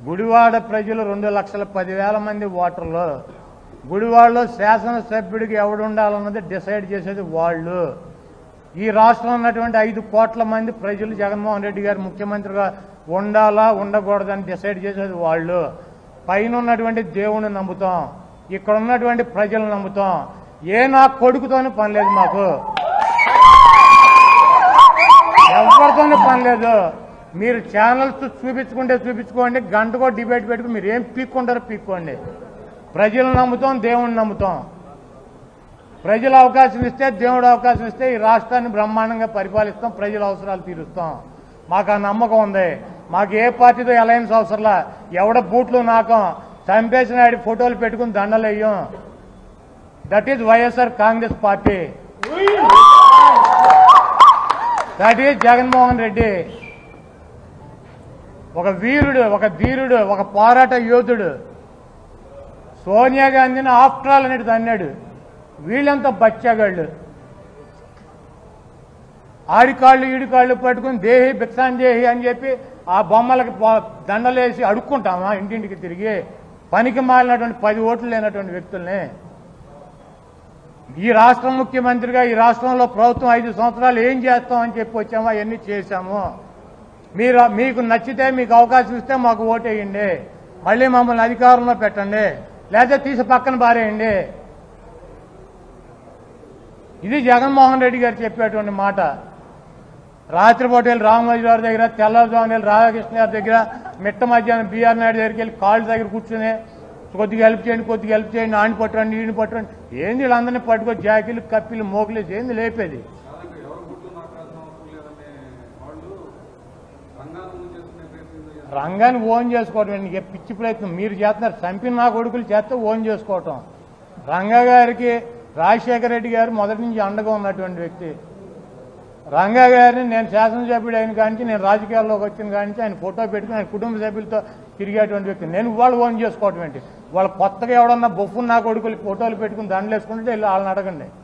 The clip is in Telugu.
గుడివాడ ప్రజలు రెండు లక్షల పదివేల మంది ఓటర్లు గుడివాడలో శాసనసభ్యుడికి ఎవడు ఉండాలన్నది డిసైడ్ చేసేది వాళ్ళు ఈ రాష్ట్రంలో ఉన్నటువంటి ఐదు కోట్ల మంది ప్రజలు జగన్మోహన్ రెడ్డి గారు ముఖ్యమంత్రిగా ఉండాలా ఉండకూడదని డిసైడ్ చేసేది వాళ్ళు పైన ఉన్నటువంటి దేవుణ్ణి నమ్ముతాం ఇక్కడ ఉన్నటువంటి ప్రజలు నమ్ముతాం ఏ నా కొడుకుతోనే పని లేదు మాకు ఎవరితోనే పని లేదు మీరు ఛానల్స్ చూపించుకుంటే చూపించుకోండి గంటకో డిబేట్ పెట్టుకుని మీరు ఏం పీక్కుంటారో పీక్కోండి ప్రజలు నమ్ముతాం దేవుణ్ణి నమ్ముతాం ప్రజలు అవకాశం ఇస్తే దేవుడు అవకాశం ఇస్తే ఈ రాష్ట్రాన్ని బ్రహ్మాండంగా పరిపాలిస్తాం ప్రజల అవసరాలు తీరుస్తాం మాకు ఆ నమ్మకం ఉంది మాకు ఏ పార్టీతో అలయన్స్ అవసరంలా ఎవడ బూట్లు నాకం చంపేసిన ఆడి ఫోటోలు పెట్టుకుని దండలు వేయం that is YSR Congress party that is Jaganmohan Reddy ఒక వీరుడు ఒక ధీరుడు ఒక పోరాట యోధుడు సోనియా గాంధీని ఆఫ్టర్ ఆల్ అనేది అన్నాడు వీళ్ళంతా బచ్చాగాళ్ళు ఆడి కాళ్ళు ఈడి కాళ్ళు పట్టుకుని దేహి భిక్షాన్ దేహి అని చెప్పి ఆ బొమ్మలకి పో- దండలేసి అడుక్కుంటామా ఇంటింటికి తిరిగి పనికి మాలినటువంటి పది ఓట్లు లేనటువంటి వ్యక్తుల్ని ఈ రాష్ట్ర ముఖ్యమంత్రిగా ఈ రాష్ట్రంలో ప్రభుత్వం ఐదు సంవత్సరాలు ఏం చేస్తాం అని చెప్పి వచ్చామో అవన్నీ చేశాము మీరు మీకు నచ్చితే మీకు అవకాశం ఇస్తే మాకు ఓటేయండి మళ్ళీ మమ్మల్ని అధికారంలో పెట్టండి లేదా తీసి పక్కన పారేయండి ఇది జగన్మోహన్ రెడ్డి గారు చెప్పేటువంటి మాట రాత్రిపూట వెళ్ళి రామోజీ గారి దగ్గర తెల్లవారుజామున వెళ్ళి రాధాకృష్ణ గారి దగ్గర మిట్ట మధ్యాహ్నం బీఆర్ నాయుడు దగ్గరికి వెళ్ళి కాళ్ళ దగ్గర కూర్చుని కొద్దిగా హెల్ప్ చేయండి కొద్దిగా హెల్ప్ చేయండి ఆడిని పట్టండి ఈయన పట్టండి ఏంది వీళ్ళందరినీ పట్టుకో జాకీలు కప్పిలు మోకులేసి ఏంది లేపేది కాదండి ఎవరు గుడ్లు నాకు రాసిన అవసరం లేదనే వాళ్ళు రంగాన్ని ముందు చేసుకునే ప్రయత్నం చేయాలి రంగాన్ని ఓన్ చేసుకోవడం ఏంటి? ఇక పిచ్చి ప్రయత్నం మీరు చేస్తున్నారు చంపిన నా కొడుకులు చేస్తే ఓన్ చేసుకోవటం రంగా గారికి రాజశేఖర రెడ్డి గారు మొదటి నుంచి అండగా ఉన్నటువంటి వ్యక్తి రంగా గారిని నేను శాసనసభ్యుడు అయిన కానించి నేను రాజకీయాల్లోకి వచ్చిన కానించి ఆయన ఫోటో పెట్టుకుని ఆయన కుటుంబ సభ్యులతో తిరిగేటువంటి వ్యక్తి నేను వాళ్ళు ఓన్ చేసుకోవటం ఏంటి వాళ్ళు కొత్తగా ఎవడన్నా బొఫ్ఫు నా కొడుకులు ఫోటోలు పెట్టుకుని దండలు వేసుకుంటే వెళ్ళి వాళ్ళని అడగండి